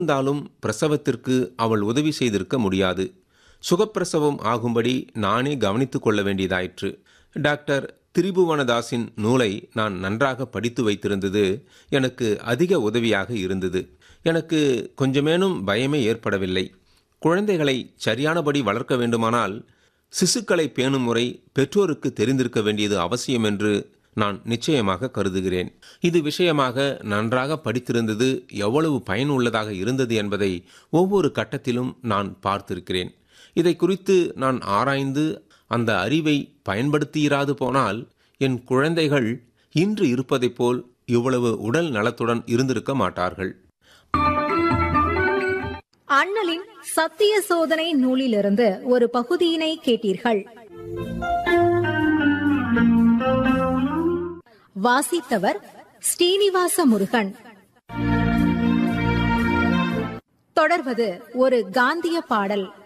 இருந்தாலும் பிரசவத்திற்கு அவள் உதவி செய்திருக்க முடியாது சுகப்பிரசவம் ஆகும்படி நானே கவனித்துக் கொள்ள வேண்டியதாயிற்று டாக்டர் திரிபுவனதாஸின் நூலை நான் நன்றாக படித்து வைத்திருந்தது எனக்கு அதிக உதவியாக இருந்தது எனக்கு கொஞ்சமேனும் பயமே ஏற்படவில்லை குழந்தைகளை சரியானபடி வளர்க்க வேண்டுமானால் சிசுக்களை பேணும் முறை பெற்றோருக்கு தெரிந்திருக்க வேண்டியது அவசியம் என்று நான் நிச்சயமாக கருதுகிறேன் இது விஷயமாக நன்றாக படித்திருந்தது எவ்வளவு பயனுள்ளதாக இருந்தது என்பதை ஒவ்வொரு கட்டத்திலும் நான் பார்த்திருக்கிறேன் இதை குறித்து நான் ஆராய்ந்து அந்த அறிவை பயன்படுத்தியிராது போனால் என் குழந்தைகள் இன்று இருப்பதைப் போல் இவ்வளவு உடல் நலத்துடன் இருந்திருக்க மாட்டார்கள் அண்ணலின் சத்திய சோதனை நூலிலிருந்து ஒரு பகுதியினை கேட்டீர்கள் வாசித்தவர் ஸ்ரீனிவாச முருகன் தொடர்வது ஒரு காந்திய பாடல்